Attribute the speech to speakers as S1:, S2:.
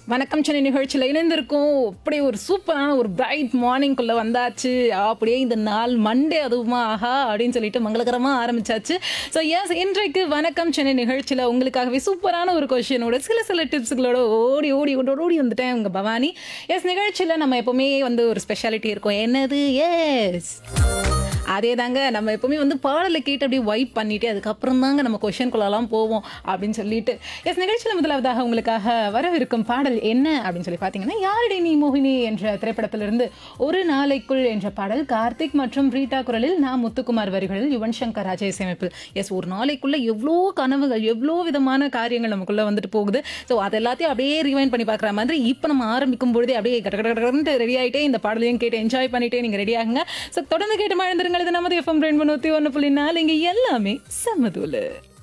S1: வணக்கம் சென்னை நிகழ்ச்சியில் இணைந்திருக்கும் அப்படி ஒரு சூப்பரான ஒரு பிரைட் மார்னிங்குள்ளே வந்தாச்சு அப்படியே இந்த நாள் மண்டே அதுவுமா ஆஹா அப்படின்னு சொல்லிட்டு மங்களகரமாக ஆரம்பிச்சாச்சு ஸோ எஸ் இன்றைக்கு வணக்கம் சென்னை நிகழ்ச்சியில் உங்களுக்காகவே சூப்பரான ஒரு கொஷினோட சில சில டிப்ஸுகளோட ஓடி ஓடி ஓடி ஓடி வந்துட்டேன் உங்கள் பவானி எஸ் நிகழ்ச்சியில் நம்ம எப்போவுமே வந்து ஒரு ஸ்பெஷாலிட்டி இருக்கும் என்னது எஸ் அதே தாங்க நம்ம எப்பவுமே வந்து பாடலை கேட்டு அப்படியே வைப் பண்ணிட்டு அதுக்கப்புறம் தாங்க நம்ம கொஷனுக்குள்ளலாம் போவோம் அப்படின்னு சொல்லிட்டு எஸ் நிகழ்ச்சியில் முதலாவதாக உங்களுக்காக வரவிருக்கும் பாடல் என்ன அப்படின்னு சொல்லி பார்த்தீங்கன்னா யாரடி நீ மோகினி என்ற திரைப்படத்திலிருந்து ஒரு நாளைக்குள் என்ற பாடல் கார்த்திக் மற்றும் ரீட்டா குரலில் நான் முத்துக்குமார் வரிகளில் யுவன் சங்கர் ராஜா இசையமைப்பில் எஸ் ஒரு நாளைக்குள்ள எவ்வளோ கனவுகள் எவ்வளோ விதமான காரியங்கள் நமக்குள்ள வந்துட்டு போகுது ஸோ அது எல்லாத்தையும் அப்படியே ரிவைண்ட் பண்ணி பார்க்குற மாதிரி இப்போ நம்ம ஆரம்பிக்கும் பொழுதே அப்படியே கட கட கடன்ட்டு ரெடி ஆகிட்டே இந்த பாடலையும் கேட்டு என்ஜாய் பண்ணிட்டே நீங்கள் ரெடி ஆகுங்க ஸோ தொடர்ந்து கேட்டு மழந்துருங்கள் இது நமது எஃப்எம் ரெண்டு நூற்றி ஒன்று புள்ளி நாலு இங்கே எல்லாமே சமதூலு